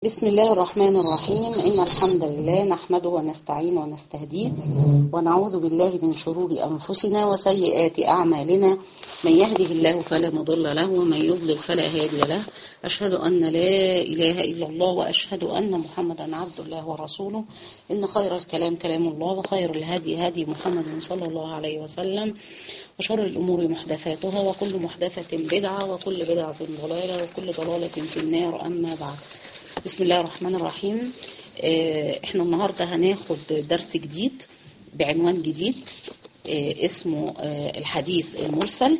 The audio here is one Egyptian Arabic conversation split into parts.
بسم الله الرحمن الرحيم إن الحمد لله نحمده ونستعين ونستهديه ونعوذ بالله من شرور أنفسنا وسيئات أعمالنا من يهده الله فلا مضل له ومن يضلل فلا هادي له أشهد أن لا إله إلا الله وأشهد أن محمدا عبد الله ورسوله إن خير الكلام كلام الله وخير الهدي هدي محمد صلى الله عليه وسلم وشر الأمور محدثاتها وكل محدثة بدعة وكل بدعة ضلالة وكل ضلالة في النار أما بعد بسم الله الرحمن الرحيم آه، احنا النهارده هناخد درس جديد بعنوان جديد آه، اسمه آه، الحديث المرسل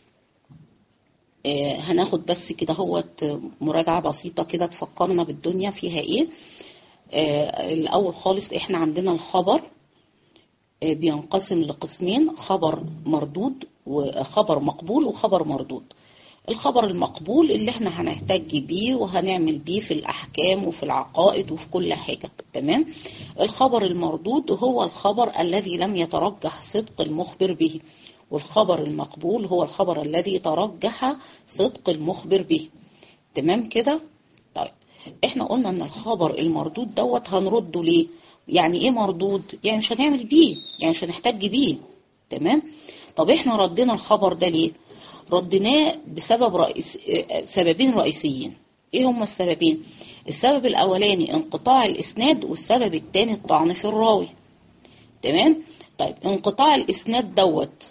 آه، هناخد بس كده هوت مراجعة بسيطة كده تفكرنا بالدنيا فيها ايه آه، الأول خالص احنا عندنا الخبر آه، بينقسم لقسمين خبر مردود وخبر مقبول وخبر مردود الخبر المقبول اللي احنا هنحتج بيه وهنعمل بيه في الأحكام وفي العقائد وفي كل حاجة تمام الخبر المردود هو الخبر الذي لم يترجح صدق المخبر به والخبر المقبول هو الخبر الذي ترجح صدق المخبر به تمام كده طيب احنا قلنا ان الخبر المردود دوت هنرده ليه يعني ايه مردود يعني مش هنعمل بيه يعني مش هنحتج بيه تمام طب احنا ردينا الخبر ده ليه رديناه بسبب رئيس سببين رئيسيين ايه هما السببين السبب الاولاني انقطاع الاسناد والسبب الثاني الطعن في الراوي تمام طيب انقطاع الاسناد دوت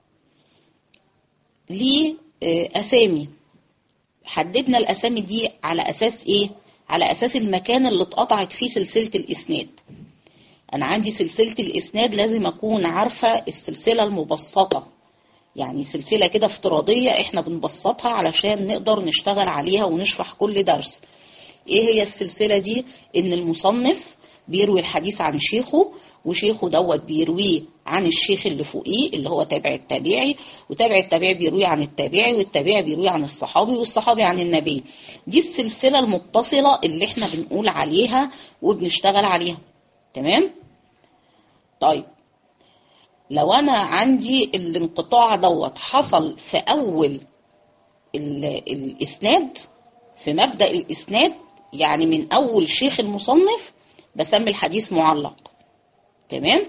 ليه آه، اسامي حددنا الاسامي دي على اساس ايه على اساس المكان اللي اتقطعت فيه سلسله الاسناد انا عندي سلسله الاسناد لازم اكون عارفه السلسله المبسطه يعني سلسلة كده افتراضية احنا بنبسطها علشان نقدر نشتغل عليها ونشرح كل درس ايه هي السلسلة دي ان المصنف بيروي الحديث عن شيخه وشيخه دوت بيرويه عن الشيخ اللي فوقيه اللي هو تابع التابعي وتابع التابعي بيرويه عن التابعي والتابعي بيرويه عن الصحابي والصحابي عن النبي دي السلسلة المتصلة اللي احنا بنقول عليها وبنشتغل عليها تمام طيب لو انا عندي الانقطاع دوت حصل في اول ال- الاسناد في مبدا الاسناد يعني من اول شيخ المصنف بسمي الحديث معلق تمام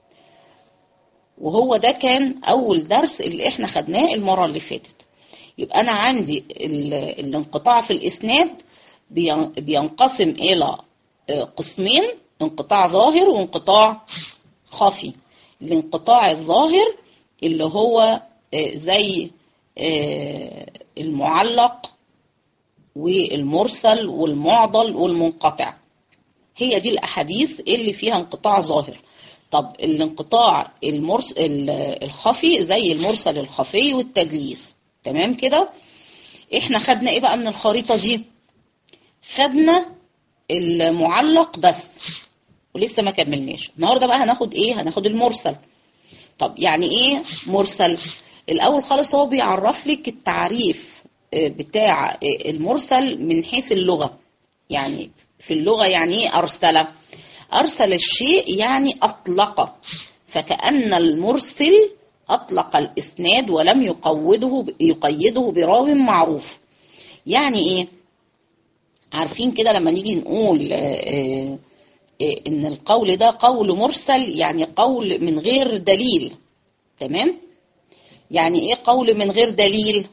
وهو ده كان اول درس اللي احنا خدناه المره اللي فاتت يبقى انا عندي ال- الانقطاع في الاسناد بين- بينقسم الى آه، قسمين انقطاع ظاهر وانقطاع خفي الانقطاع الظاهر اللي هو آه، زي آه، المعلق والمرسل والمعضل والمنقطع هي دي الاحاديث اللي فيها انقطاع ظاهر طب الانقطاع المرس ال- الخفي زي المرسل الخفي والتدليس تمام كده احنا خدنا ايه بقى من الخريطة دي خدنا المعلق بس ولسه ما كملناش النهارده بقى هناخد ايه هناخد المرسل طب يعني ايه مرسل الاول خالص هو بيعرف لك التعريف آه، بتاع آه، المرسل من حيث اللغه يعني في اللغه يعني ايه ارسل ارسل الشيء يعني اطلق فكأن المرسل اطلق الاسناد ولم يقوده يقيده براو معروف يعني ايه عارفين كده لما نيجي نقول آه، آه، آه، ان القول ده قول مرسل يعني قول من غير دليل تمام يعني ايه قول من غير دليل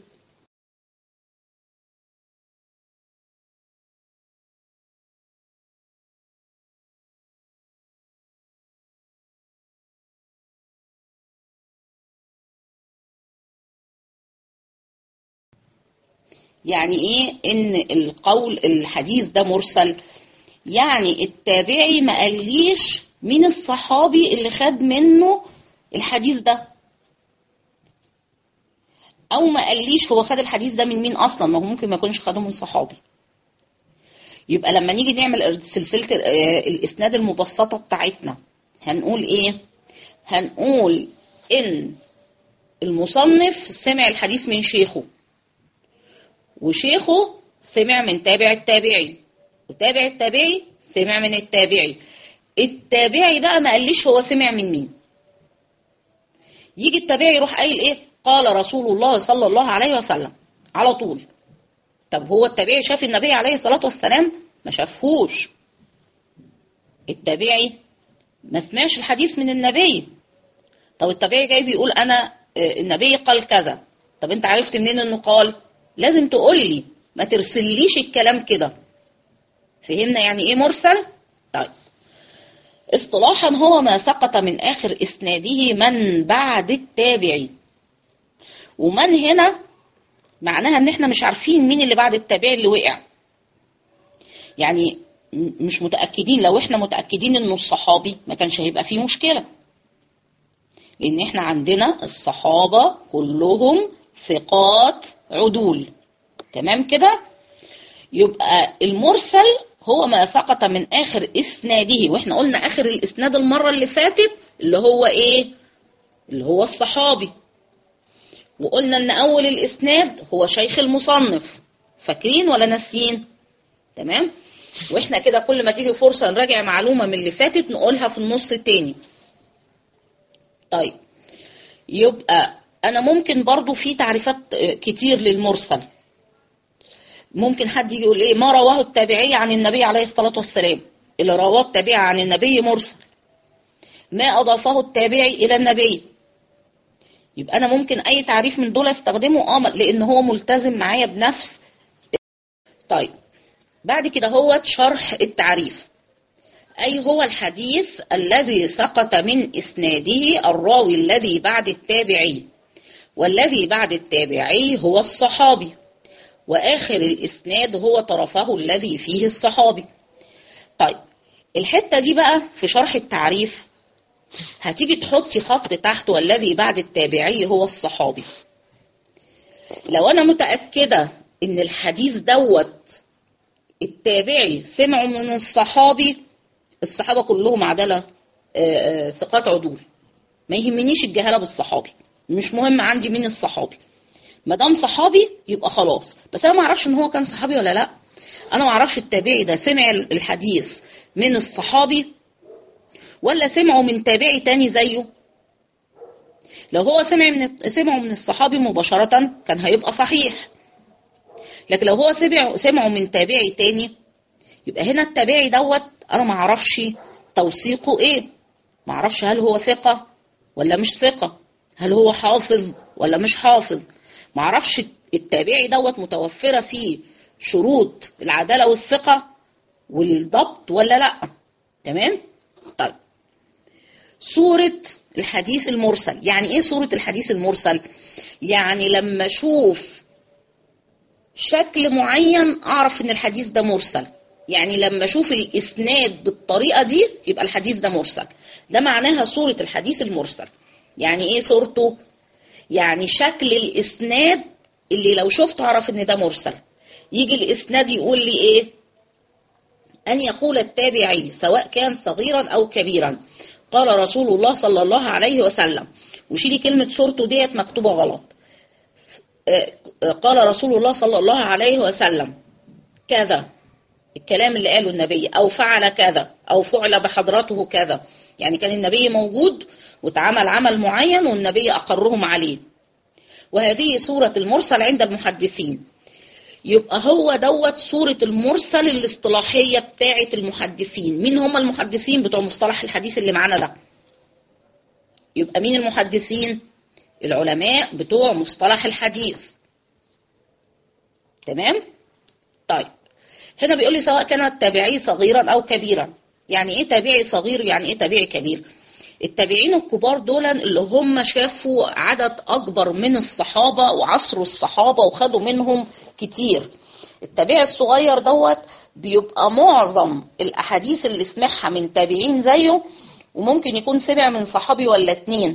يعني ايه ان القول الحديث ده مرسل يعني التابعي ما قاليش مين الصحابي اللي خد منه الحديث ده او ما قاليش هو خد الحديث ده من مين اصلا ما هو ممكن ما يكونش خده من صحابي يبقى لما نيجي نعمل سلسلة آه، الاسناد المبسطة بتاعتنا هنقول ايه هنقول ان المصنف سمع الحديث من شيخه وشيخه سمع من تابع التابعي وتابع التابعي سمع من التابعي التابعي بقى ما قاليش هو سمع من مين يجي التابعي يروح قايل ايه قال رسول الله صلى الله عليه وسلم على طول طب هو التابعي شاف النبي عليه الصلاة والسلام ما شافهوش التابعي ما سمعش الحديث من النبي طب التابعي جاي بيقول انا النبي قال كذا طب انت عرفت منين انه قال لازم تقول لي ما ترسليش الكلام كده فهمنا يعني ايه مرسل طيب اصطلاحا هو ما سقط من اخر اسناده من بعد التابعي ومن هنا معناها ان احنا مش عارفين مين اللي بعد التابعي اللي وقع يعني مش متاكدين لو احنا متاكدين انه الصحابي ما كانش هيبقى فيه مشكله لان احنا عندنا الصحابه كلهم ثقات عدول تمام كده يبقى المرسل هو ما سقط من اخر اسناده واحنا قلنا اخر الاسناد المره اللي فاتت اللي هو ايه اللي هو الصحابي وقلنا ان اول الاسناد هو شيخ المصنف فاكرين ولا ناسيين تمام واحنا كده كل ما تيجي فرصه نراجع معلومه من اللي فاتت نقولها في النص التاني طيب يبقى انا ممكن برضو في تعريفات كتير للمرسل ممكن حد يجي يقول ايه ما رواه التابعي عن النبي عليه الصلاه والسلام اللي رواه التابعي عن النبي مرسل ما اضافه التابعي الى النبي يبقى انا ممكن اي تعريف من دول استخدمه اه لان هو ملتزم معايا بنفس طيب بعد كده هو شرح التعريف أي هو الحديث الذي سقط من إسناده الراوي الذي بعد التابعي والذي بعد التابعي هو الصحابي وآخر الإسناد هو طرفه الذي فيه الصحابي طيب الحتة دي بقى في شرح التعريف هتيجي تحطي خط تحت والذي بعد التابعي هو الصحابي لو أنا متأكدة إن الحديث دوت التابعي سمعوا من الصحابي الصحابة كلهم عدالة ثقات عدول ما يهمنيش الجهالة بالصحابي مش مهم عندي مين الصحابي ما دام صحابي يبقى خلاص بس انا ما اعرفش ان هو كان صحابي ولا لا انا ما اعرفش التابعي ده سمع الحديث من الصحابي ولا سمعه من تابعي تاني زيه لو هو سمع من سمعه من الصحابي مباشرة كان هيبقى صحيح لكن لو هو سمع سمعه من تابعي تاني يبقى هنا التابعي دوت انا ما اعرفش توثيقه ايه ما اعرفش هل هو ثقة ولا مش ثقة هل هو حافظ ولا مش حافظ ما اعرفش التابعي دوت متوفرة فيه شروط العدالة والثقة والضبط ولا لا تمام طيب صورة الحديث المرسل يعني ايه صورة الحديث المرسل يعني لما اشوف شكل معين اعرف ان الحديث ده مرسل يعني لما اشوف الاسناد بالطريقه دي يبقى الحديث ده مرسل ده معناها صوره الحديث المرسل يعني ايه صورته يعني شكل الاسناد اللي لو شفته اعرف ان ده مرسل يجي الاسناد يقول لي ايه ان يقول التابعي سواء كان صغيرا او كبيرا قال رسول الله صلى الله عليه وسلم وشيلي كلمه صورته ديت مكتوبه غلط قال رسول الله صلى الله عليه وسلم كذا الكلام اللي قاله النبي أو فعل كذا أو فعل بحضرته كذا يعني كان النبي موجود واتعمل عمل معين والنبي أقرهم عليه وهذه صورة المرسل عند المحدثين يبقى هو دوت صورة المرسل الاصطلاحية بتاعة المحدثين مين هم المحدثين بتوع مصطلح الحديث اللي معانا ده يبقى مين المحدثين العلماء بتوع مصطلح الحديث تمام طيب هنا بيقول لي سواء كان التابعي صغيرا او كبيرا يعني ايه تابعي صغير يعني ايه تابعي كبير التابعين الكبار دول اللي هم شافوا عدد اكبر من الصحابه وعصروا الصحابه وخدوا منهم كتير التابعي الصغير دوت بيبقى معظم الاحاديث اللي سمعها من تابعين زيه وممكن يكون سمع من صحابي ولا اتنين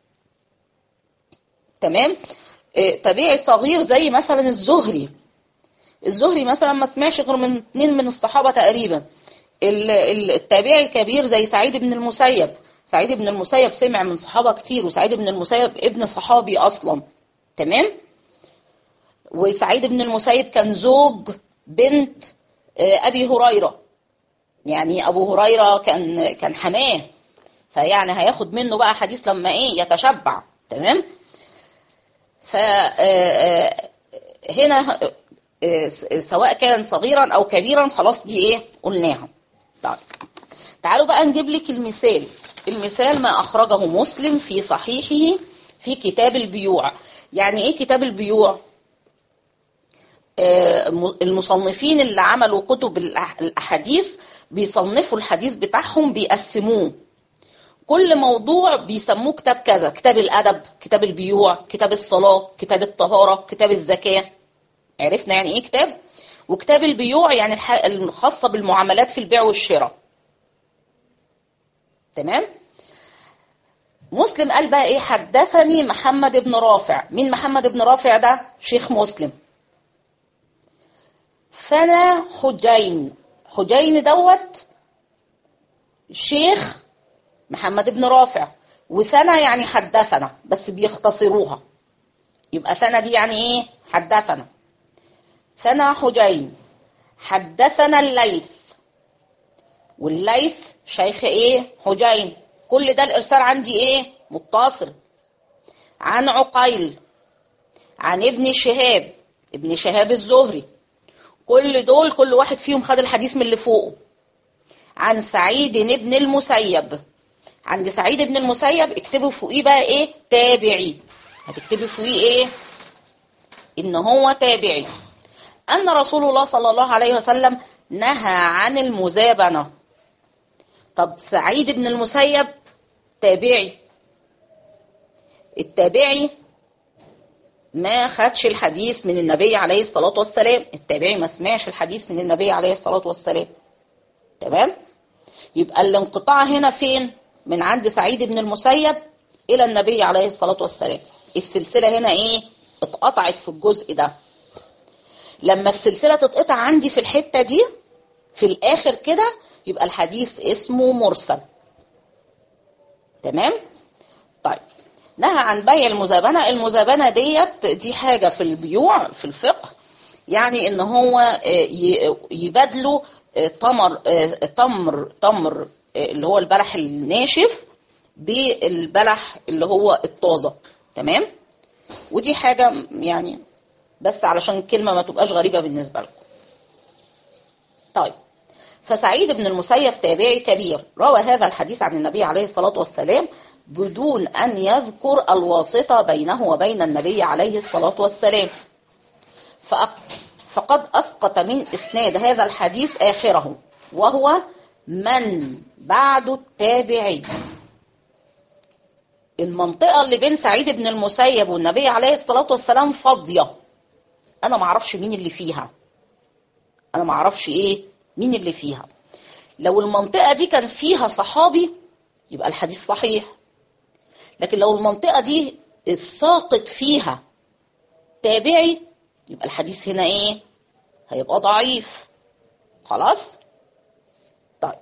تمام تابعي صغير زي مثلا الزهري الزهري مثلا ما سمعش غير من اتنين من الصحابه تقريبا التابعي الكبير زي سعيد بن المسيب سعيد بن المسيب سمع من صحابه كتير وسعيد بن المسيب ابن صحابي اصلا تمام وسعيد بن المسيب كان زوج بنت ابي هريره يعني ابو هريره كان كان حماه فيعني هياخد منه بقى حديث لما ايه يتشبع تمام ف هنا آه، س- سواء كان صغيرا او كبيرا خلاص دي ايه قلناها طيب تعالوا بقى نجيب لك المثال المثال ما اخرجه مسلم في صحيحه في كتاب البيوع يعني ايه كتاب البيوع آه، م- المصنفين اللي عملوا كتب الأح- الاحاديث بيصنفوا الحديث بتاعهم بيقسموه كل موضوع بيسموه كتاب كذا كتاب الادب كتاب البيوع كتاب الصلاه كتاب الطهاره كتاب الزكاه عرفنا يعني ايه كتاب وكتاب البيوع يعني الح- الخاصه بالمعاملات في البيع والشراء تمام مسلم قال بقى ايه حدثني محمد بن رافع مين محمد بن رافع ده شيخ مسلم ثنا حجين حجين دوت شيخ محمد بن رافع وثنا يعني حدثنا بس بيختصروها يبقى ثنا دي يعني ايه حدثنا ثنا حجين حدثنا الليث والليث شيخ ايه حجين كل ده الارسال عندي ايه متصل عن عقيل عن ابن شهاب ابن شهاب الزهري كل دول كل واحد فيهم خد الحديث من اللي فوقه عن سعيد بن المسيب عند سعيد بن المسيب اكتبوا فوقيه بقى ايه تابعي هتكتبي فوقيه ايه ان هو تابعي ان رسول الله صلى الله عليه وسلم نهى عن المزابنه طب سعيد بن المسيب تابعي التابعي ما خدش الحديث من النبي عليه الصلاة والسلام التابعي ما سمعش الحديث من النبي عليه الصلاة والسلام تمام يبقى الانقطاع هنا فين من عند سعيد بن المسيب إلى النبي عليه الصلاة والسلام السلسلة هنا إيه اتقطعت في الجزء ده لما السلسلة تتقطع عندي في الحتة دي في الآخر كده يبقى الحديث اسمه مرسل تمام طيب نهى عن بيع المزابنة المزابنة ديت دي حاجة في البيوع في الفقه يعني ان هو آه، ي- يبادلوا آه، تمر آه، تمر تمر آه، اللي هو البلح الناشف بالبلح اللي هو الطازة تمام ودي حاجة يعني بس علشان الكلمة ما تبقاش غريبة بالنسبة لكم طيب فسعيد بن المسيب تابعي كبير روى هذا الحديث عن النبي عليه الصلاة والسلام بدون أن يذكر الواسطة بينه وبين النبي عليه الصلاة والسلام فأق- فقد أسقط من إسناد هذا الحديث آخره وهو من بعد التابعي المنطقة اللي بين سعيد بن المسيب والنبي عليه الصلاة والسلام فاضية أنا معرفش مين اللي فيها أنا معرفش إيه مين اللي فيها لو المنطقة دي كان فيها صحابي يبقى الحديث صحيح لكن لو المنطقة دي الساقط فيها تابعي يبقى الحديث هنا ايه هيبقى ضعيف خلاص طيب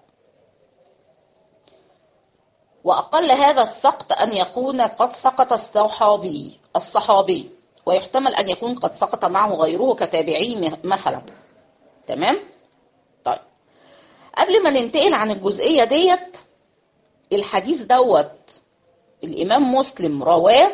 وأقل هذا السقط أن يكون قد سقط الصحابي الصحابي ويحتمل أن يكون قد سقط معه غيره كتابعي م- مثلا تمام طيب قبل ما ننتقل عن الجزئية ديت الحديث دوت الإمام مسلم رواه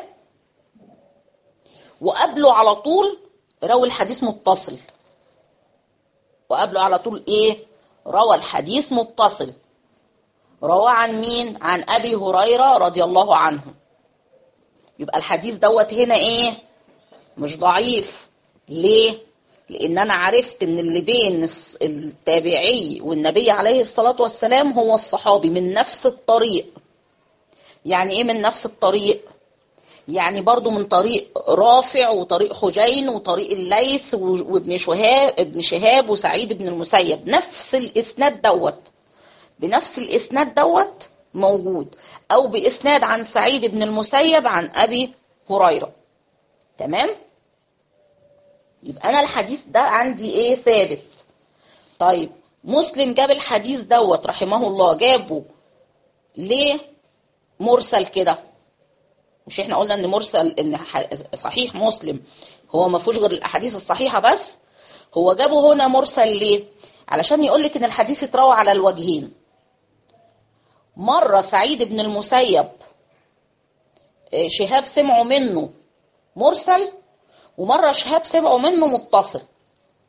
وقبله على طول روى الحديث متصل وقبله على طول ايه روى الحديث متصل روى عن مين عن ابي هريره رضي الله عنه يبقى الحديث دوت هنا ايه مش ضعيف ليه لان انا عرفت ان اللي بين الس- التابعي والنبي عليه الصلاه والسلام هو الصحابي من نفس الطريق يعني ايه من نفس الطريق يعني برضو من طريق رافع وطريق حجين وطريق الليث و- وابن شهاب ابن شهاب وسعيد بن المسيب نفس الاسناد دوت بنفس الاسناد دوت موجود او باسناد عن سعيد بن المسيب عن ابي هريره تمام يبقى انا الحديث ده عندي ايه ثابت طيب مسلم جاب الحديث دوت رحمه الله جابه ليه مرسل كده مش احنا قلنا ان مرسل ان ح- صحيح مسلم هو ما فيهوش غير الاحاديث الصحيحه بس هو جابه هنا مرسل ليه علشان يقول لك ان الحديث اتروى على الوجهين مره سعيد بن المسيب آه، شهاب سمعوا منه مرسل ومره شهاب سمعوا منه متصل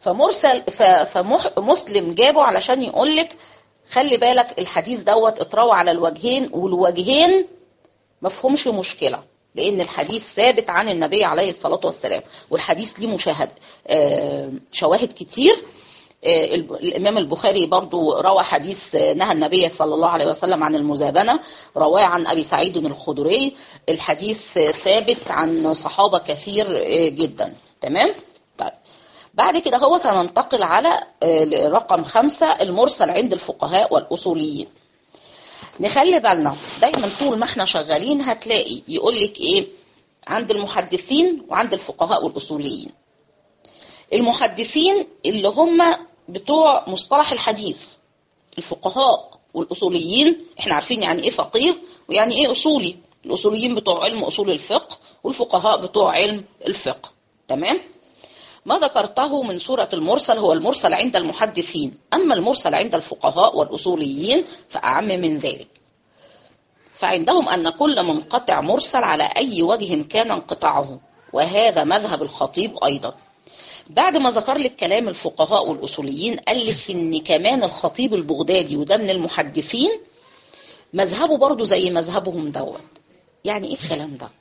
فمرسل فمسلم جابه علشان يقول لك خلي بالك الحديث دوت اتروى على الوجهين والوجهين مفهومش مشكله لان الحديث ثابت عن النبي عليه الصلاه والسلام والحديث ليه مشاهد آه شواهد كتير آه الامام البخاري برضو روى حديث نهى النبي صلى الله عليه وسلم عن المزابنه رواه عن ابي سعيد الخدري الحديث ثابت عن صحابه كثير جدا تمام طيب بعد كده هو هننتقل على رقم خمسة المرسل عند الفقهاء والأصوليين نخلي بالنا دايما طول ما احنا شغالين هتلاقي يقول لك ايه عند المحدثين وعند الفقهاء والأصوليين المحدثين اللي هم بتوع مصطلح الحديث الفقهاء والأصوليين احنا عارفين يعني ايه فقيه ويعني ايه أصولي الأصوليين بتوع علم أصول الفقه والفقهاء بتوع علم الفقه تمام؟ ما ذكرته من سورة المرسل هو المرسل عند المحدثين أما المرسل عند الفقهاء والأصوليين فأعم من ذلك فعندهم أن كل منقطع مرسل على أي وجه كان انقطاعه وهذا مذهب الخطيب أيضا بعد ما ذكر لك كلام الفقهاء والأصوليين قال لك إن كمان الخطيب البغدادي وده من المحدثين مذهبه برضه زي مذهبهم دوت يعني إيه الكلام ده؟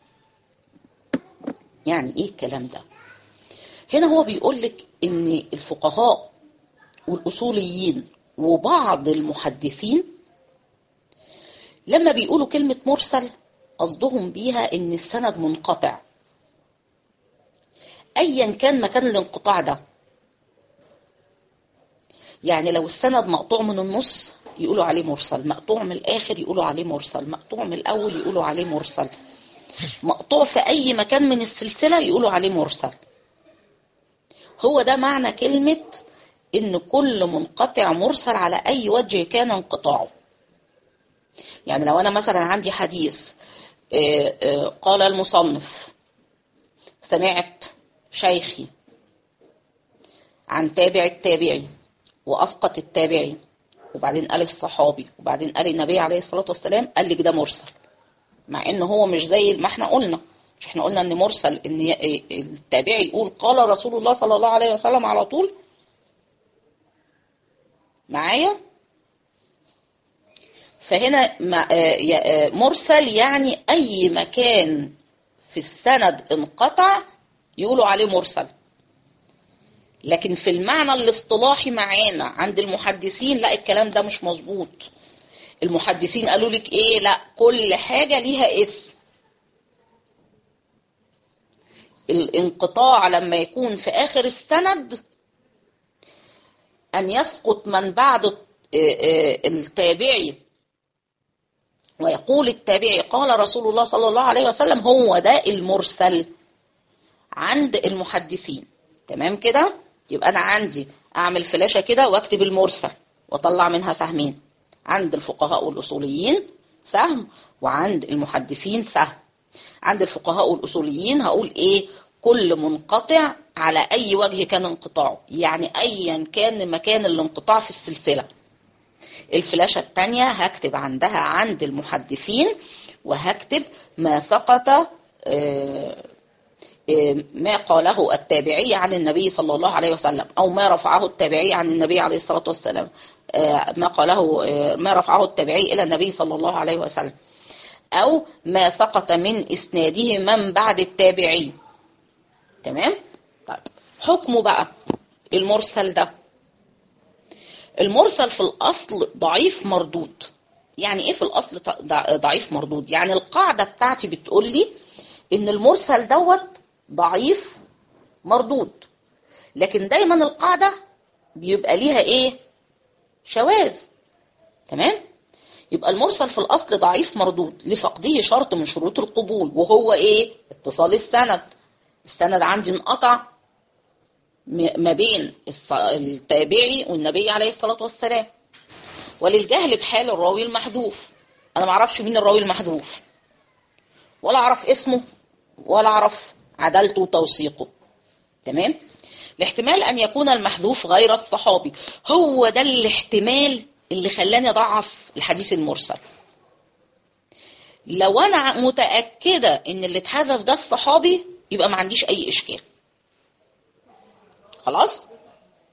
يعني إيه الكلام ده؟ هنا هو بيقول لك ان الفقهاء والاصوليين وبعض المحدثين لما بيقولوا كلمة مرسل قصدهم بيها ان السند منقطع ايا كان مكان الانقطاع ده يعني لو السند مقطوع من النص يقولوا عليه مرسل مقطوع من الاخر يقولوا عليه مرسل مقطوع من الاول يقولوا عليه مرسل مقطوع في اي مكان من السلسلة يقولوا عليه مرسل هو ده معنى كلمة إن كل منقطع مرسل على أي وجه كان انقطاعه يعني لو أنا مثلا عندي حديث قال المصنف سمعت شيخي عن تابع التابعي وأسقط التابعي وبعدين قال الصحابي وبعدين قال النبي عليه الصلاة والسلام قال لك ده مرسل مع إن هو مش زي ما احنا قلنا مش احنا قلنا ان مرسل ان التابعي يقول قال رسول الله صلى الله عليه وسلم على طول معايا فهنا مرسل يعني اي مكان في السند انقطع يقولوا عليه مرسل لكن في المعنى الاصطلاحي معانا عند المحدثين لا الكلام ده مش مظبوط المحدثين قالوا لك ايه لا كل حاجة ليها اسم الانقطاع لما يكون في آخر السند أن يسقط من بعد التابعي ويقول التابعي قال رسول الله صلى الله عليه وسلم هو ده المرسل عند المحدثين تمام كده يبقى أنا عندي أعمل فلاشة كده وأكتب المرسل وأطلع منها سهمين عند الفقهاء والأصوليين سهم وعند المحدثين سهم عند الفقهاء والأصوليين هقول إيه كل منقطع على أي وجه كان انقطاعه يعني أيا كان مكان الانقطاع في السلسلة الفلاشة التانية هكتب عندها عند المحدثين وهكتب ما سقط ما قاله التابعي عن النبي صلى الله عليه وسلم أو ما رفعه التابعي عن النبي عليه الصلاة والسلام ما قاله ما رفعه التابعي إلى النبي صلى الله عليه وسلم أو ما سقط من إسناده من بعد التابعي تمام طيب حكمه بقى المرسل ده المرسل في الأصل ضعيف مردود يعني إيه في الأصل ضعيف مردود يعني القاعدة بتاعتي بتقول لي إن المرسل دوت ضعيف مردود لكن دايما القاعدة بيبقى ليها إيه شواذ تمام يبقى المرسل في الأصل ضعيف مردود لفقده شرط من شروط القبول وهو إيه اتصال السند السند عندي انقطع ما بين التابعي والنبي عليه الصلاة والسلام وللجهل بحال الراوي المحذوف أنا ما أعرفش مين الراوي المحذوف ولا أعرف اسمه ولا أعرف عدالته وتوثيقه تمام الاحتمال أن يكون المحذوف غير الصحابي هو ده الاحتمال اللي خلاني أضعف الحديث المرسل لو أنا متأكدة إن اللي اتحذف ده الصحابي يبقى ما عنديش أي إشكال خلاص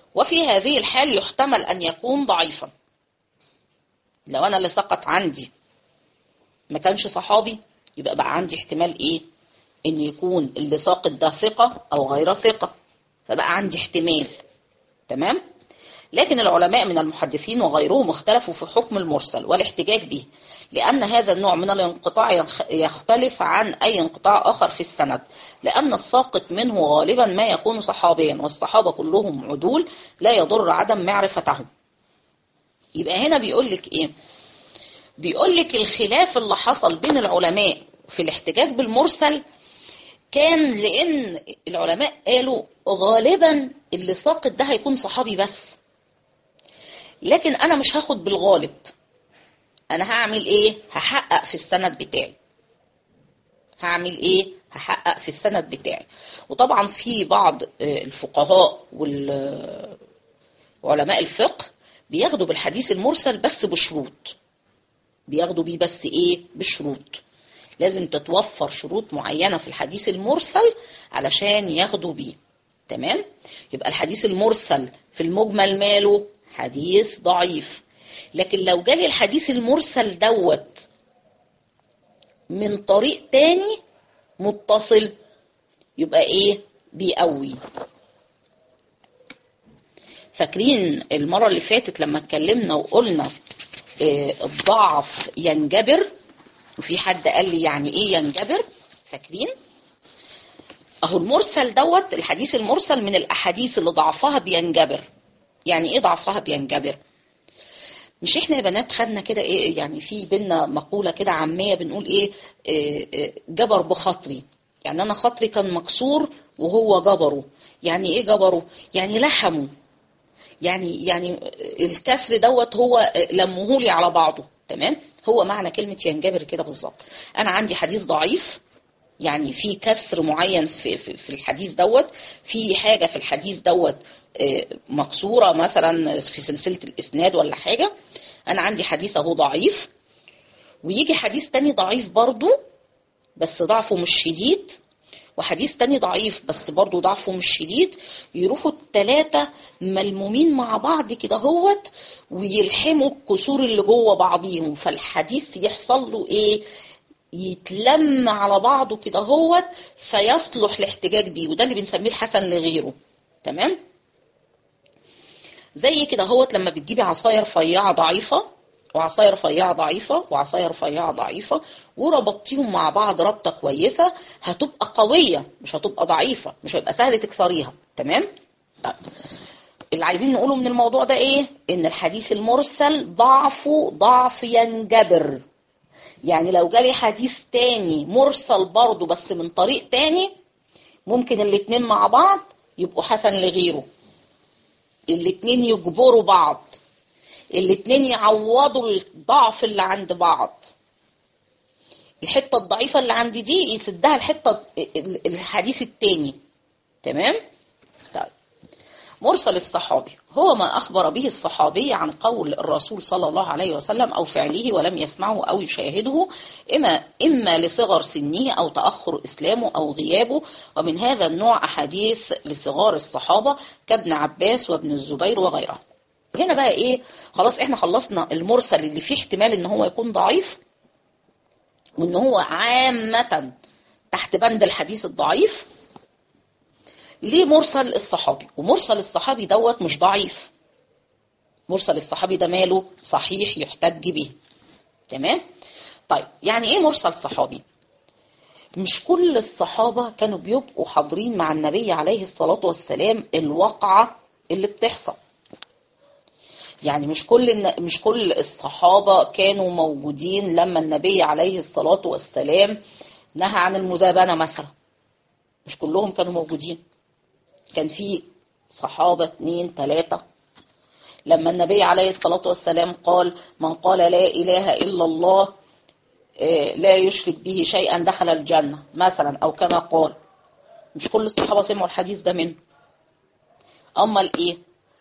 وفي هذه الحال يحتمل أن يكون ضعيفا لو أنا اللي سقط عندي ما كانش صحابي يبقى بقى عندي احتمال إيه إن يكون اللي ساقط ده ثقة أو غير ثقة فبقى عندي احتمال تمام لكن العلماء من المحدثين وغيرهم اختلفوا في حكم المرسل والاحتجاج به لأن هذا النوع من الانقطاع يختلف عن أي انقطاع آخر في السند لأن الساقط منه غالبا ما يكون صحابيا والصحابة كلهم عدول لا يضر عدم معرفتهم يبقى هنا بيقول لك إيه بيقول لك الخلاف اللي حصل بين العلماء في الاحتجاج بالمرسل كان لأن العلماء قالوا غالبا اللي ساقط ده هيكون صحابي بس لكن أنا مش هاخد بالغالب أنا هعمل إيه؟ هحقق في السند بتاعي هعمل إيه؟ هحقق في السند بتاعي وطبعا في بعض الفقهاء وعلماء الفقه بياخدوا بالحديث المرسل بس بشروط بياخدوا بيه بس إيه؟ بشروط لازم تتوفر شروط معينة في الحديث المرسل علشان ياخدوا بيه تمام يبقى الحديث المرسل في المجمل ماله حديث ضعيف لكن لو جالي الحديث المرسل دوت من طريق تاني متصل يبقى ايه بيقوي فاكرين المرة اللي فاتت لما اتكلمنا وقلنا اه الضعف ينجبر وفي حد قال لي يعني ايه ينجبر فاكرين اهو المرسل دوت الحديث المرسل من الاحاديث اللي ضعفها بينجبر يعني ايه ضعفها بينجبر مش احنا يا بنات خدنا كده ايه يعني في بينا مقولة كده عامية بنقول ايه, إيه, إيه جبر بخاطري يعني انا خاطري كان مكسور وهو جبره يعني ايه جبره يعني لحمه يعني يعني الكسر دوت هو لمهولي على بعضه تمام هو معنى كلمة ينجبر كده بالظبط انا عندي حديث ضعيف يعني في كسر معين في, في, في الحديث دوت في حاجة في الحديث دوت مكسورة مثلا في سلسلة الإسناد ولا حاجة أنا عندي حديث أهو ضعيف ويجي حديث تاني ضعيف برضو بس ضعفه مش شديد وحديث تاني ضعيف بس برضو ضعفه مش شديد يروحوا التلاتة ملمومين مع بعض كده هوت ويلحموا الكسور اللي جوه بعضيهم فالحديث يحصل له ايه يتلم على بعضه كده هوت فيصلح الاحتجاج بيه وده اللي بنسميه الحسن لغيره تمام زي كده هوت لما بتجيبي عصايه رفيعه ضعيفه وعصايه رفيعه ضعيفه وعصايه رفيعه ضعيفه وربطتيهم مع بعض ربطه كويسه هتبقى قويه مش هتبقى ضعيفه مش هيبقى سهل تكسريها تمام طيب. اللي عايزين نقوله من الموضوع ده ايه ان الحديث المرسل ضعفه ضعف ينجبر يعني لو جالي حديث تاني مرسل برضه بس من طريق تاني ممكن الاتنين مع بعض يبقوا حسن لغيره الاتنين يجبروا بعض الاتنين يعوضوا الضعف اللي عند بعض الحتة الضعيفة اللي عندي دي يسدها الحتة الحديث التاني تمام طيب مرسل الصحابي هو ما أخبر به الصحابي عن قول الرسول صلى الله عليه وسلم أو فعله ولم يسمعه أو يشاهده إما, إما لصغر سنه أو تأخر إسلامه أو غيابه ومن هذا النوع أحاديث لصغار الصحابة كابن عباس وابن الزبير وغيره هنا بقى إيه خلاص إحنا خلصنا المرسل اللي فيه احتمال إن هو يكون ضعيف وإن هو عامة تحت بند الحديث الضعيف ليه مرسل الصحابي ومرسل الصحابي دوت مش ضعيف مرسل الصحابي ده ماله صحيح يحتج به تمام طيب يعني ايه مرسل صحابي مش كل الصحابة كانوا بيبقوا حاضرين مع النبي عليه الصلاة والسلام الواقعة اللي بتحصل يعني مش كل مش كل الصحابة كانوا موجودين لما النبي عليه الصلاة والسلام نهى عن المزابنة مثلا مش كلهم كانوا موجودين كان في صحابة اتنين تلاتة لما النبي عليه الصلاة والسلام قال من قال لا إله إلا الله لا يشرك به شيئا دخل الجنة مثلا أو كما قال مش كل الصحابة سمعوا الحديث ده منه أما الإيه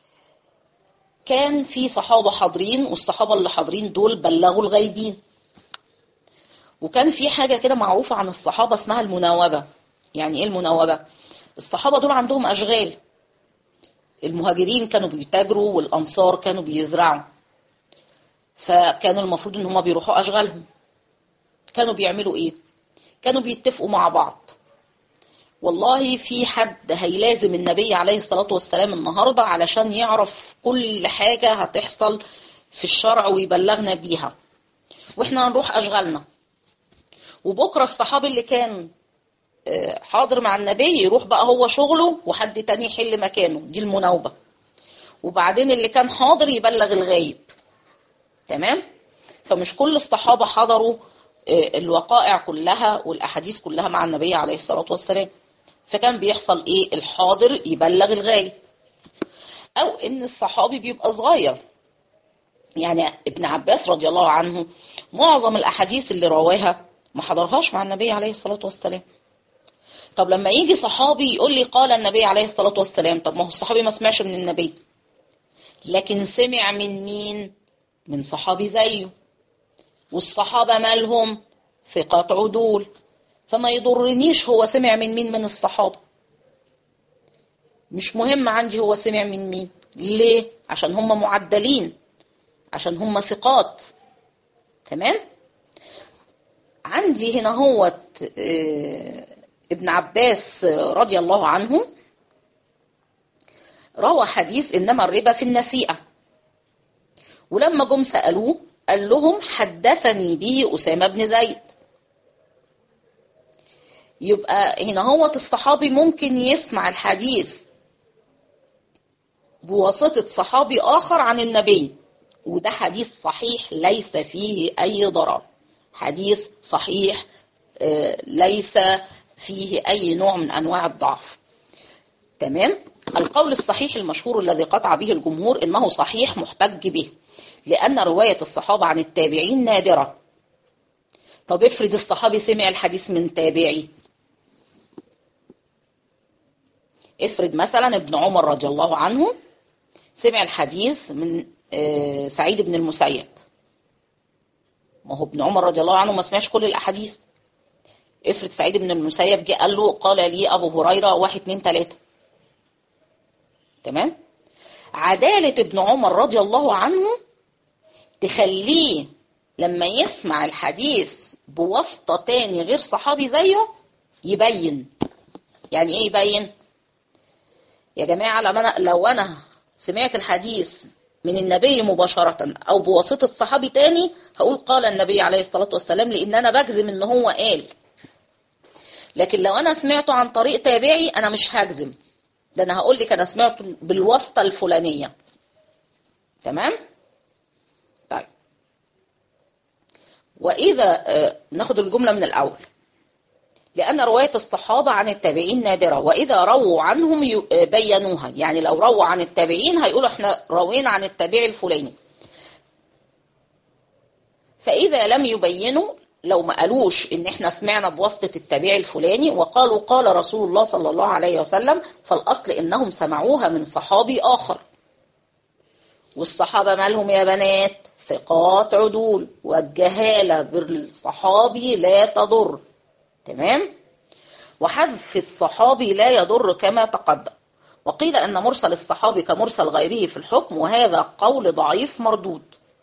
كان في صحابة حاضرين والصحابة اللي حاضرين دول بلغوا الغيبين وكان في حاجة كده معروفة عن الصحابة اسمها المناوبة يعني ايه المناوبة الصحابة دول عندهم أشغال المهاجرين كانوا بيتاجروا والأنصار كانوا بيزرعوا فكانوا المفروض ان هم بيروحوا أشغالهم كانوا بيعملوا ايه كانوا بيتفقوا مع بعض والله في حد هيلازم النبي عليه الصلاة والسلام النهاردة علشان يعرف كل حاجة هتحصل في الشرع ويبلغنا بيها واحنا هنروح أشغالنا وبكرة الصحابي اللي كان حاضر مع النبي يروح بقى هو شغله وحد تاني يحل مكانه دي المناوبة وبعدين اللي كان حاضر يبلغ الغايب تمام فمش كل الصحابة حضروا الوقائع كلها والأحاديث كلها مع النبي عليه الصلاة والسلام فكان بيحصل إيه الحاضر يبلغ الغايب أو إن الصحابي بيبقى صغير يعني ابن عباس رضي الله عنه معظم الأحاديث اللي رواها ما حضرهاش مع النبي عليه الصلاة والسلام طب لما يجي صحابي يقول لي قال النبي عليه الصلاة والسلام طب ما هو الصحابي ما سمعش من النبي لكن سمع من مين من صحابي زيه والصحابة مالهم ثقات عدول فما يضرنيش هو سمع من مين من الصحابة مش مهم عندي هو سمع من مين ليه عشان هم معدلين عشان هم ثقات تمام عندي هنا هو ابن عباس رضي الله عنه روى حديث إنما الربا في النسيئة ولما جم سألوه قال لهم حدثني به أسامة بن زيد يبقى هنا هو الصحابي ممكن يسمع الحديث بواسطة صحابي آخر عن النبي وده حديث صحيح ليس فيه أي ضرر حديث صحيح ليس فيه أي نوع من أنواع الضعف تمام القول الصحيح المشهور الذي قطع به الجمهور إنه صحيح محتج به لأن رواية الصحابة عن التابعين نادرة طب افرض الصحابي سمع الحديث من تابعي افرض مثلا ابن عمر رضي الله عنه سمع الحديث من سعيد بن المسيب ما هو ابن عمر رضي الله عنه ما سمعش كل الأحاديث افرض سعيد بن المسيب جه قال له قال لي أبو هريرة واحد اتنين تلاتة تمام عدالة ابن عمر رضي الله عنه تخليه لما يسمع الحديث بواسطة تاني غير صحابي زيه يبين يعني ايه يبين يا جماعة لما أنا لو أنا سمعت الحديث من النبي مباشرة أو بواسطة صحابي تاني هقول قال النبي عليه الصلاة والسلام لأن أنا بجزم إن هو قال لكن لو أنا سمعته عن طريق تابعي أنا مش هجزم ده أنا هقول لك أنا سمعته بالواسطة الفلانية تمام؟ طيب وإذا ناخد الجملة من الأول لأن رواية الصحابة عن التابعين نادرة وإذا رووا عنهم بينوها يعني لو رووا عن التابعين هيقولوا احنا روينا عن التابع الفلاني فإذا لم يبينوا لو ما قالوش ان احنا سمعنا بواسطة التابع الفلاني وقالوا قال رسول الله صلى الله عليه وسلم فالأصل انهم سمعوها من صحابي آخر والصحابة مالهم يا بنات ثقات عدول والجهالة بالصحابي لا تضر تمام وحذف الصحابي لا يضر كما تقدم وقيل أن مرسل الصحابي كمرسل غيره في الحكم وهذا قول ضعيف مردود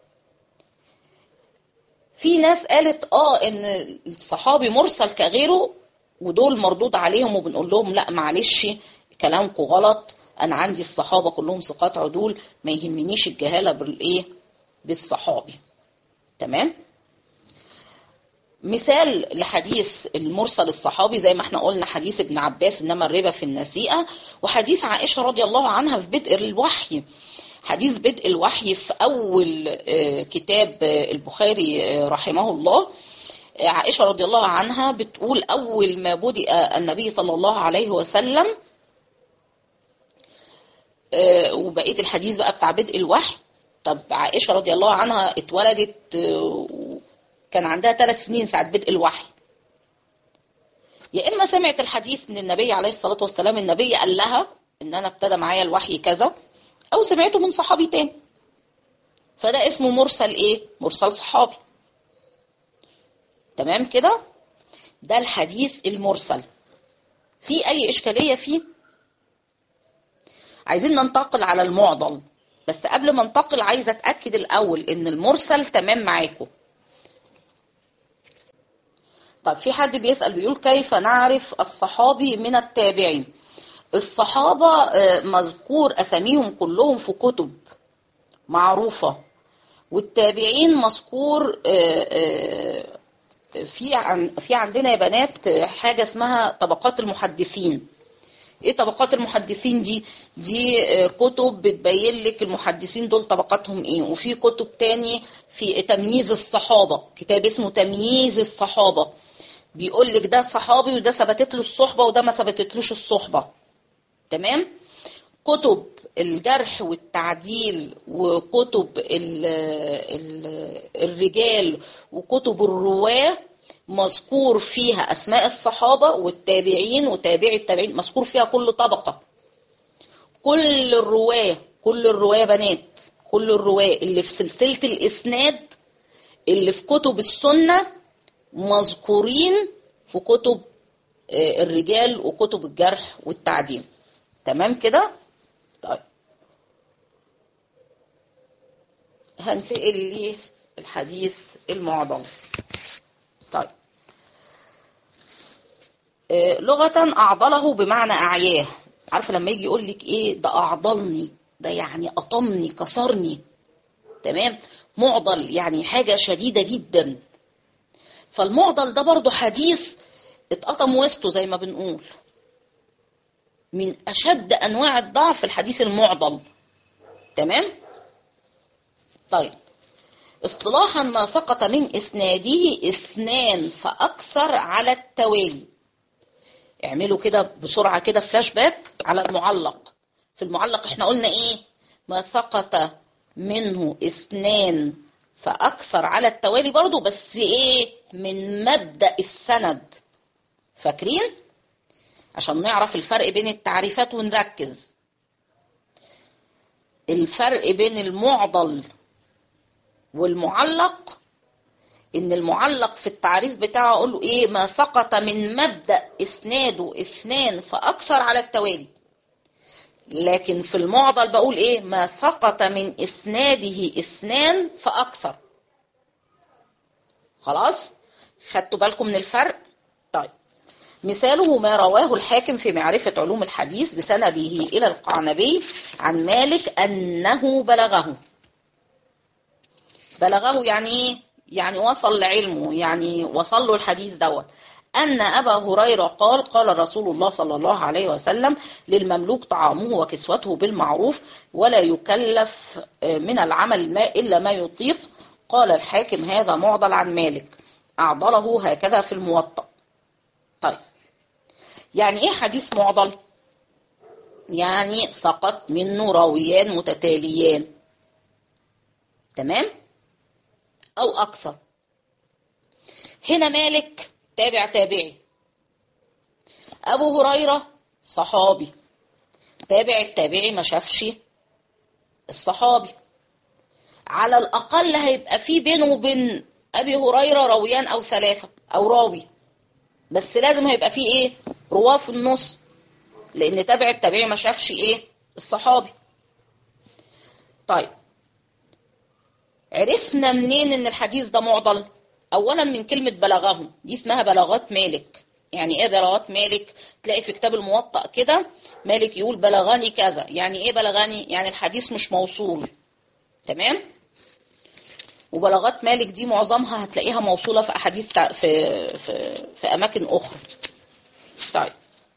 في ناس قالت اه ان الصحابي مرسل كغيره ودول مردود عليهم وبنقول لهم لا معلش كلامكم غلط انا عندي الصحابه كلهم ثقات عدول ما يهمنيش الجهاله بالايه بالصحابي تمام مثال لحديث المرسل الصحابي زي ما احنا قلنا حديث ابن عباس انما الربا في النسيئه وحديث عائشه رضي الله عنها في بدء الوحي حديث بدء الوحي في اول كتاب البخاري رحمه الله عائشه رضي الله عنها بتقول اول ما بدأ النبي صلى الله عليه وسلم وبقيه الحديث بقى بتاع بدء الوحي طب عائشه رضي الله عنها اتولدت كان عندها ثلاث سنين ساعة بدء الوحي يا إما سمعت الحديث من النبي عليه الصلاة والسلام النبي قال لها إن أنا ابتدى معايا الوحي كذا أو سمعته من صحابي تاني فده اسمه مرسل إيه؟ مرسل صحابي تمام كده؟ ده الحديث المرسل في أي إشكالية فيه؟ عايزين ننتقل على المعضل بس قبل ما انتقل عايزه اتاكد الاول ان المرسل تمام معاكم طب في حد بيسال بيقول كيف نعرف الصحابي من التابعين الصحابه آه، مذكور اساميهم كلهم في كتب معروفه والتابعين مذكور آه، آه، في عن في عندنا يا بنات حاجه اسمها طبقات المحدثين ايه طبقات المحدثين دي دي آه، كتب بتبين لك المحدثين دول طبقاتهم ايه وفي كتب تاني في تمييز الصحابه كتاب اسمه تمييز الصحابه بيقول لك ده صحابي وده ثبتت له الصحبه وده ما ثبتتلوش الصحبه تمام كتب الجرح والتعديل وكتب ال ال الرجال وكتب الرواه مذكور فيها اسماء الصحابه والتابعين وتابعي التابعين مذكور فيها كل طبقه كل الرواه كل الرواه بنات كل الرواه اللي في سلسله الاسناد اللي في كتب السنه مذكورين في كتب آه، الرجال وكتب الجرح والتعديل تمام كده طيب هنتقل للحديث المعضل طيب آه، لغة أعضله بمعنى أعياه عارفة لما يجي يقول لك إيه ده أعضلني ده يعني قطمني كسرني تمام معضل يعني حاجة شديدة جدا فالمعضل ده برضو حديث اتقطم وسطه زي ما بنقول من أشد أنواع الضعف الحديث المعضل تمام طيب اصطلاحا ما سقط من إسناده اثنان فأكثر على التوالي اعملوا كده بسرعة كده فلاش باك على المعلق في المعلق احنا قلنا ايه ما سقط منه اثنان فأكثر على التوالي برضو بس ايه من مبدأ السند فاكرين عشان نعرف الفرق بين التعريفات ونركز الفرق بين المعضل والمعلق ان المعلق في التعريف بتاعه اقول له ايه ما سقط من مبدا اسناده اثنان فاكثر على التوالي لكن في المعضل بقول ايه ما سقط من اسناده اثنان فاكثر خلاص خدتوا بالكم من الفرق طيب مثاله ما رواه الحاكم في معرفة علوم الحديث بسنده إلى القعنبي عن مالك أنه بلغه بلغه يعني ايه يعني وصل لعلمه يعني وصل له الحديث دوت أن أبا هريرة قال قال رسول الله صلى الله عليه وسلم للمملوك طعامه وكسوته بالمعروف ولا يكلف من العمل ما إلا ما يطيق قال الحاكم هذا معضل عن مالك أعضله هكذا في الموطأ طيب يعني إيه حديث معضل يعني سقط منه راويان متتاليان تمام أو أكثر هنا مالك تابع تابعي أبو هريرة صحابي تابع التابعي ما شافش الصحابي على الأقل هيبقى في بينه وبين أبي هريرة راويان أو ثلاثة أو راوي بس لازم هيبقى في إيه رواه في النص لأن تابع التابعي ما شافش إيه الصحابي طيب عرفنا منين ان الحديث ده معضل اولا من كلمة بلغهم دي اسمها بلاغات مالك يعني ايه بلاغات مالك تلاقي في كتاب الموطأ كده مالك يقول بلغني كذا يعني ايه بلغني يعني الحديث مش موصول تمام وبلاغات مالك دي معظمها هتلاقيها موصولة في احاديث في في في اماكن اخرى طيب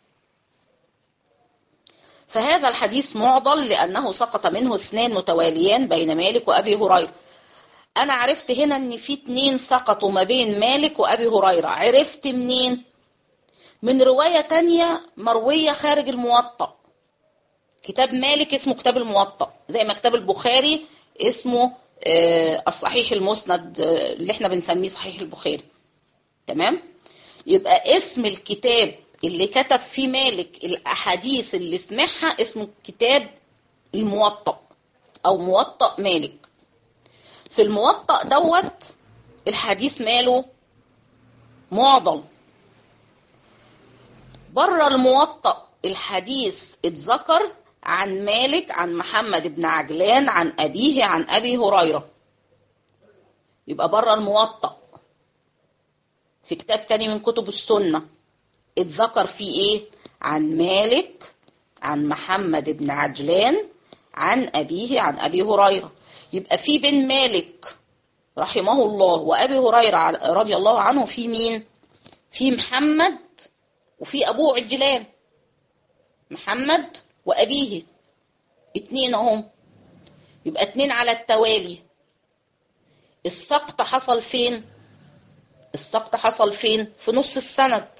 فهذا الحديث معضل لأنه سقط منه اثنان متواليان بين مالك وأبي هريرة انا عرفت هنا ان في اتنين سقطوا ما بين مالك وابي هريرة عرفت منين من رواية تانية مروية خارج الموطأ كتاب مالك اسمه كتاب الموطأ زي ما كتاب البخاري اسمه آه الصحيح المسند آه اللي احنا بنسميه صحيح البخاري تمام يبقى اسم الكتاب اللي كتب فيه مالك الاحاديث اللي سمعها اسمه كتاب الموطأ او موطأ مالك في الموطأ دوت الحديث ماله معضل بره الموطأ الحديث اتذكر عن مالك عن محمد بن عجلان عن أبيه عن أبي هريرة يبقى بره الموطأ في كتاب تاني من كتب السنة اتذكر فيه ايه عن مالك عن محمد بن عجلان عن أبيه عن أبي هريرة يبقى في بين مالك رحمه الله وأبي هريرة رضي الله عنه في مين في محمد وفي أبوه عجلان محمد وأبيه اتنين اهم يبقى اتنين على التوالي السقط حصل فين السقط حصل فين في نص السند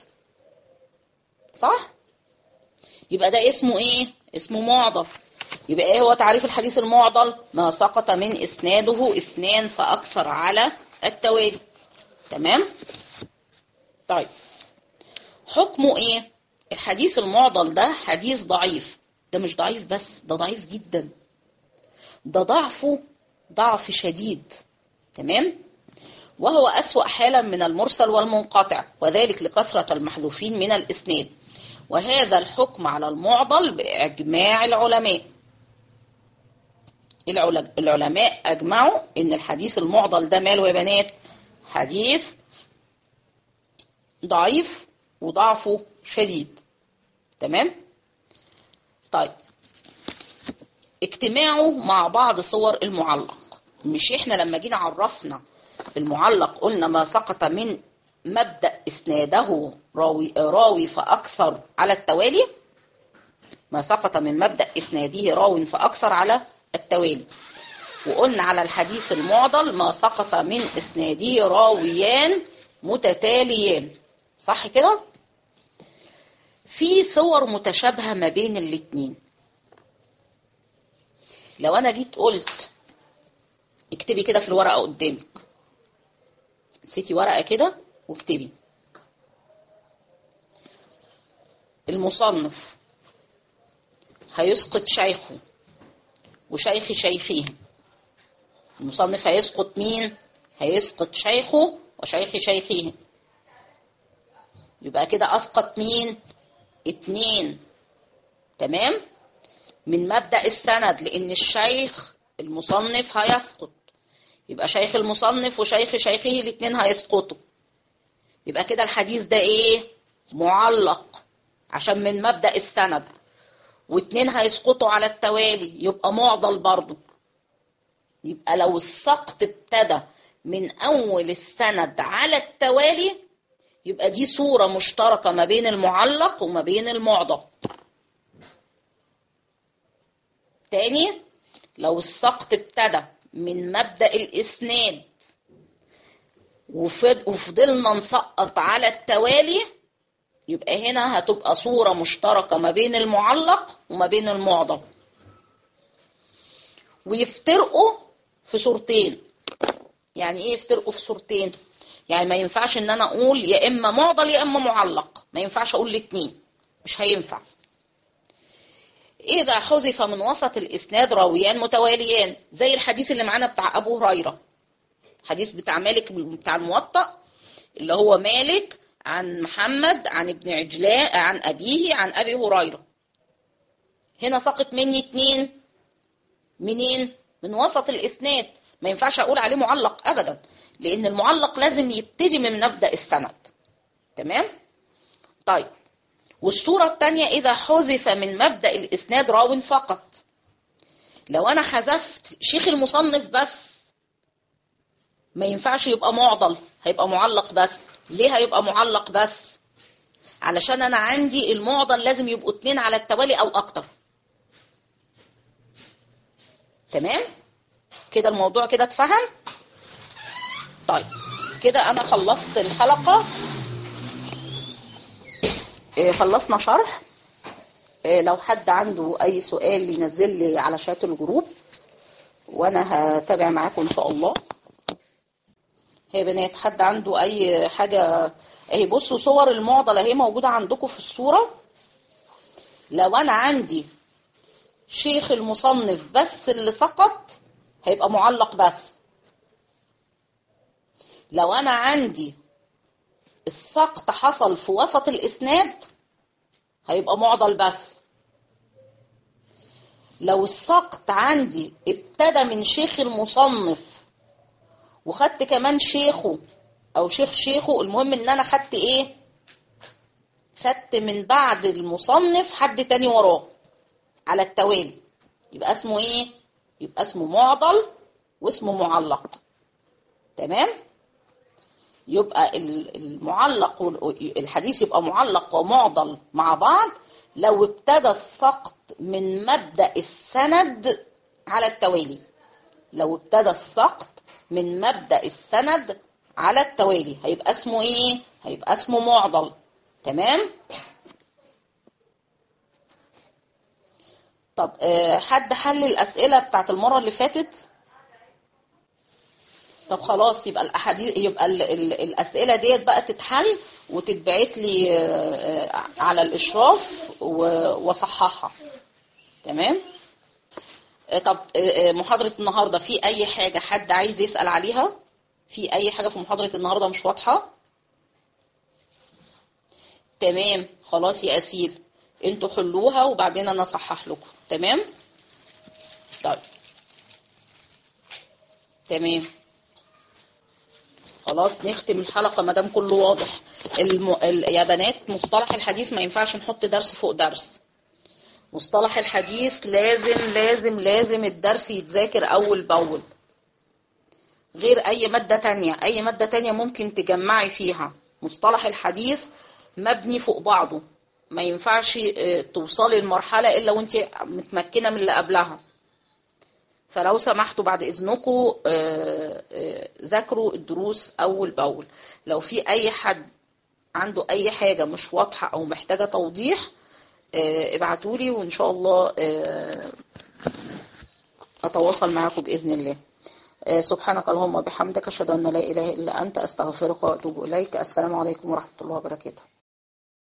صح يبقى ده اسمه ايه اسمه معضل يبقى ايه هو تعريف الحديث المعضل ما سقط من اسناده اثنان فاكثر على التوالي تمام طيب حكمه ايه الحديث المعضل ده حديث ضعيف ده مش ضعيف بس ده ضعيف جدا ده ضعفه ضعف شديد تمام وهو أسوأ حالا من المرسل والمنقطع وذلك لكثرة المحذوفين من الإسناد وهذا الحكم على المعضل بإجماع العلماء العلماء أجمعوا إن الحديث المعضل ده ماله يا بنات حديث ضعيف وضعفه شديد تمام طيب اجتماعه مع بعض صور المعلق مش احنا لما جينا عرفنا المعلق قلنا ما سقط من مبدأ إسناده راوي, راوي فأكثر على التوالي ما سقط من مبدأ إسناده راوي فأكثر على التوالي وقلنا على الحديث المعضل ما سقط من إسناده راويان متتاليان صح كده؟ في صور متشابهة ما بين الاتنين لو أنا جيت قلت اكتبي كده في الورقة قدامك امسكي ورقة كده واكتبي المصنف هيسقط شيخه وشيخ شيخه المصنف هيسقط مين هيسقط شيخه وشيخ شيخه يبقى كده اسقط مين اتنين تمام من مبدأ السند لان الشيخ المصنف هيسقط يبقى شيخ المصنف وشيخ شيخه الاتنين هيسقطوا يبقى كده الحديث ده ايه معلق عشان من مبدأ السند واتنين هيسقطوا على التوالي يبقى معضل برضه يبقى لو السقط ابتدى من اول السند على التوالي يبقى دي صورة مشتركة ما بين المعلق وما بين المعضل تاني لو السقط ابتدى من مبدأ الإسناد وفضلنا نسقط على التوالي يبقى هنا هتبقى صورة مشتركة ما بين المعلق وما بين المعضل ويفترقوا في صورتين يعني ايه يفترقوا في صورتين يعني ما ينفعش ان انا اقول يا اما معضل يا اما معلق ما ينفعش اقول الاتنين مش هينفع إذا حذف من وسط الإسناد راويان متواليان زي الحديث اللي معانا بتاع أبو هريرة حديث بتاع مالك بتاع الموطأ اللي هو مالك عن محمد عن ابن عجلاء عن أبيه عن أبي هريرة هنا سقط مني اتنين منين؟ من وسط الإسناد ما ينفعش أقول عليه معلق أبدا لأن المعلق لازم يبتدي من مبدأ السند تمام؟ طيب والصورة الثانية إذا حذف من مبدأ الإسناد راو فقط لو أنا حذفت شيخ المصنف بس ما ينفعش يبقى معضل هيبقى معلق بس ليه هيبقى معلق بس علشان أنا عندي المعضل لازم يبقوا اتنين على التوالي أو أكتر تمام كده الموضوع كده اتفهم طيب كده أنا خلصت الحلقة خلصنا شرح لو حد عنده اي سؤال ينزل لي على شات الجروب وانا هتابع معاكم ان شاء الله هي بنات حد عنده اي حاجة اهي بصوا صور المعضلة اهي موجودة عندكم في الصورة لو انا عندي شيخ المصنف بس اللي سقط هيبقى معلق بس لو انا عندي السقط حصل في وسط الإسناد هيبقى معضل بس لو السقط عندي ابتدى من شيخ المصنف وخدت كمان شيخه او شيخ شيخه المهم ان انا خدت ايه خدت من بعد المصنف حد تاني وراه على التوالي يبقى اسمه ايه يبقى اسمه معضل واسمه معلق تمام يبقى المعلق الحديث يبقى معلق ومعضل مع بعض لو ابتدى السقط من مبدأ السند على التوالي لو ابتدى السقط من مبدأ السند على التوالي هيبقى اسمه ايه هيبقى اسمه معضل تمام طب آه، حد حل الأسئلة بتاعت المرة اللي فاتت طب خلاص يبقى الأحاديث يبقى ال ال الأسئلة ديت بقى تتحل وتتبعت لي آه، آه، على الإشراف و- وأصححها تمام آه، طب آه، آه، محاضرة النهاردة في أي حاجة حد عايز يسأل عليها في أي حاجة في محاضرة النهاردة مش واضحة تمام خلاص يا أسيل انتوا حلوها وبعدين انا اصحح لكم تمام طيب تمام خلاص نختم الحلقة ما دام كله واضح الم... ال... يا بنات مصطلح الحديث ما ينفعش نحط درس فوق درس مصطلح الحديث لازم لازم لازم الدرس يتذاكر أول بأول غير أي مادة تانية أي مادة تانية ممكن تجمعي فيها مصطلح الحديث مبني فوق بعضه ما ينفعش آه، توصلي لمرحلة إلا وانت متمكنة من اللي قبلها فلو سمحتوا بعد إذنكم آه، آه، ذاكروا الدروس أول بأول لو في أي حد عنده أي حاجة مش واضحة أو محتاجة توضيح آه، ابعتولي وإن شاء الله آه، أتواصل معاكم بإذن الله آه، سبحانك اللهم وبحمدك أشهد أن لا إله إلا أنت أستغفرك وأتوب إليك السلام عليكم ورحمة الله وبركاته